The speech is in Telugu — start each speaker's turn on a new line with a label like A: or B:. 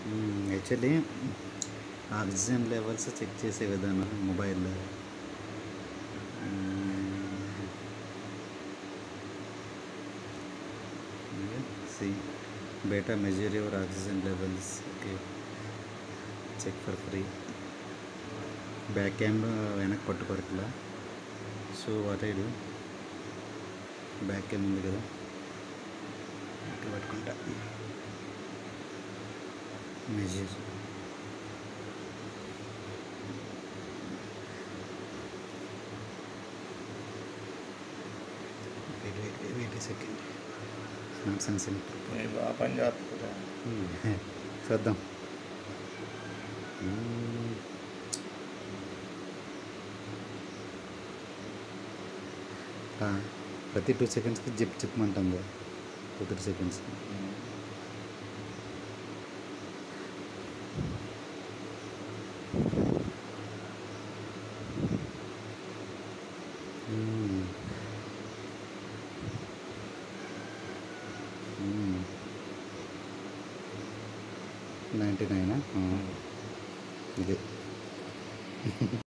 A: యాక్చువల్లీ ఆక్సిజన్ లెవెల్స్ చెక్ చేసే విధానం మొబైల్లో సి బేటా measure your oxygen levels okay check for free back cam వెనక్కి పట్టుకోరట్లా so what I do back cam ఉంది కదా ఇట్లా పట్టుకుంటా measure wait wait wait second not sensing
B: నేను బాగా పని చేస్తుందా
A: చూద్దాం మ్మ్. ఆ, ప్రతి టూ సెకండ్స్కి జిప్ చెప్పమంటుంది two three seconds ninety nine ఇది